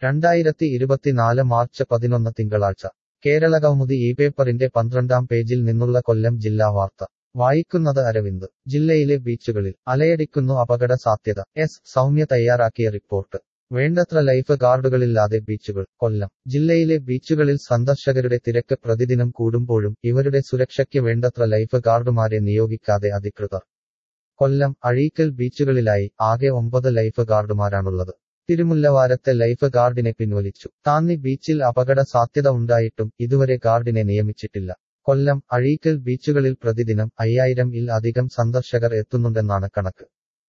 രണ്ടായിരത്തി ഇരുപത്തിനാല് മാർച്ച് പതിനൊന്ന് തിങ്കളാഴ്ച കേരള കൗമുദി ഈ പേപ്പറിന്റെ പന്ത്രണ്ടാം പേജിൽ നിന്നുള്ള കൊല്ലം ജില്ലാ വാർത്ത വായിക്കുന്നത് അരവിന്ദ് ജില്ലയിലെ ബീച്ചുകളിൽ അലയടിക്കുന്നു അപകട സാധ്യത എസ് സൗമ്യ തയ്യാറാക്കിയ റിപ്പോർട്ട് വേണ്ടത്ര ലൈഫ് ഗാർഡുകളില്ലാതെ ബീച്ചുകൾ കൊല്ലം ജില്ലയിലെ ബീച്ചുകളിൽ സന്ദർശകരുടെ തിരക്ക് പ്രതിദിനം കൂടുമ്പോഴും ഇവരുടെ സുരക്ഷയ്ക്ക് വേണ്ടത്ര ലൈഫ് ഗാർഡുമാരെ നിയോഗിക്കാതെ അധികൃതർ കൊല്ലം അഴീക്കൽ ബീച്ചുകളിലായി ആകെ ഒമ്പത് ലൈഫ് ഗാർഡുമാരാണുള്ളത് തിരുമുല്ലവാരത്തെ ലൈഫ് ഗാർഡിനെ പിൻവലിച്ചു താന്നി ബീച്ചിൽ അപകട സാധ്യത ഉണ്ടായിട്ടും ഇതുവരെ ഗാർഡിനെ നിയമിച്ചിട്ടില്ല കൊല്ലം അഴീക്കൽ ബീച്ചുകളിൽ പ്രതിദിനം അയ്യായിരം ഇൽ അധികം സന്ദർശകർ എത്തുന്നുണ്ടെന്നാണ് കണക്ക്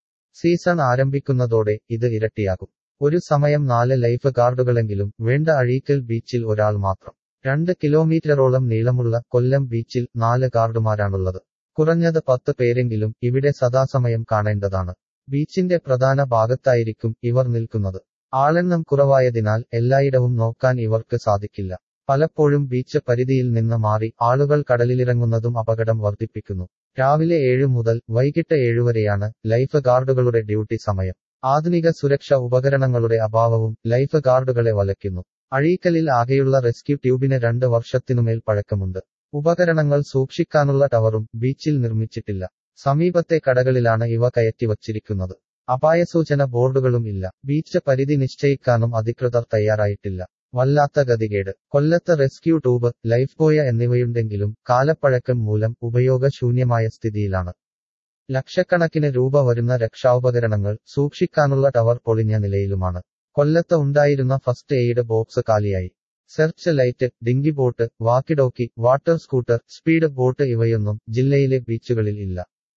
സീസൺ ആരംഭിക്കുന്നതോടെ ഇത് ഇരട്ടിയാകും ഒരു സമയം നാല് ലൈഫ് ഗാർഡുകളെങ്കിലും വേണ്ട അഴീക്കൽ ബീച്ചിൽ ഒരാൾ മാത്രം രണ്ട് കിലോമീറ്ററോളം നീളമുള്ള കൊല്ലം ബീച്ചിൽ നാല് ഗാർഡുമാരാണുള്ളത് കുറഞ്ഞത് പത്ത് പേരെങ്കിലും ഇവിടെ സദാസമയം കാണേണ്ടതാണ് ബീച്ചിന്റെ പ്രധാന ഭാഗത്തായിരിക്കും ഇവർ നിൽക്കുന്നത് ആളെണ്ണം കുറവായതിനാൽ എല്ലായിടവും നോക്കാൻ ഇവർക്ക് സാധിക്കില്ല പലപ്പോഴും ബീച്ച് പരിധിയിൽ നിന്ന് മാറി ആളുകൾ കടലിലിറങ്ങുന്നതും അപകടം വർദ്ധിപ്പിക്കുന്നു രാവിലെ ഏഴ് മുതൽ വൈകിട്ട് ഏഴുവരെയാണ് ലൈഫ് ഗാർഡുകളുടെ ഡ്യൂട്ടി സമയം ആധുനിക സുരക്ഷ ഉപകരണങ്ങളുടെ അഭാവവും ലൈഫ് ഗാർഡുകളെ വലയ്ക്കുന്നു അഴീക്കലിൽ ആകെയുള്ള റെസ്ക്യൂ ട്യൂബിന് രണ്ട് വർഷത്തിനുമേൽ പഴക്കമുണ്ട് ഉപകരണങ്ങൾ സൂക്ഷിക്കാനുള്ള ടവറും ബീച്ചിൽ നിർമ്മിച്ചിട്ടില്ല സമീപത്തെ കടകളിലാണ് ഇവ കയറ്റി വച്ചിരിക്കുന്നത് അപായസൂചന ബോർഡുകളും ഇല്ല ബീച്ച് പരിധി നിശ്ചയിക്കാനും അധികൃതർ തയ്യാറായിട്ടില്ല വല്ലാത്ത ഗതികേട് കൊല്ലത്ത് റെസ്ക്യൂ ട്യൂബ് ലൈഫ് ബോയ എന്നിവയുണ്ടെങ്കിലും കാലപ്പഴക്കം മൂലം ഉപയോഗശൂന്യമായ സ്ഥിതിയിലാണ് ലക്ഷക്കണക്കിന് രൂപ വരുന്ന രക്ഷാഉപകരണങ്ങൾ സൂക്ഷിക്കാനുള്ള ടവർ പൊളിഞ്ഞ നിലയിലുമാണ് കൊല്ലത്ത് ഉണ്ടായിരുന്ന ഫസ്റ്റ് എയ്ഡ് ബോക്സ് കാലിയായി search light dinghy boat walkie talkie water scooter speed boat ഇവയൊന്നും ജില്ലയിലെ ബീച്ചുകളിൽ ഇല്ല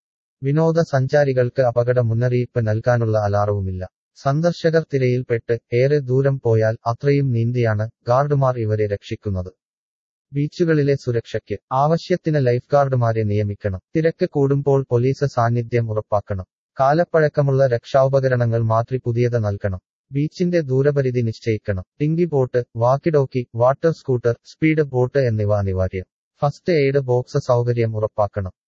വിനോദസഞ്ചാരികൾക്ക് അപകട മുന്നറിയിപ്പ് നൽകാനുള്ള അലാറവുമില്ല സന്ദർശകർ തിരയിൽപ്പെട്ട് ഏറെ ദൂരം പോയാൽ അത്രയും നീന്തിയാണ് ഗാർഡുമാർ ഇവരെ രക്ഷിക്കുന്നത് ബീച്ചുകളിലെ സുരക്ഷയ്ക്ക് ആവശ്യത്തിന് ലൈഫ് ഗാർഡുമാരെ നിയമിക്കണം തിരക്ക് കൂടുമ്പോൾ പോലീസ് സാന്നിധ്യം ഉറപ്പാക്കണം കാലപ്പഴക്കമുള്ള രക്ഷാഉപകരണങ്ങൾ മാറ്റി പുതിയത് നൽകണം ബീച്ചിന്റെ ദൂരപരിധി നിശ്ചയിക്കണം dinghy boat walkie talkie water scooter speed boat എന്നിവ അനിവാര്യം ഫസ്റ്റ് എയ്ഡ് ബോക്സ് സൗകര്യം ഉറപ്പാക്കണം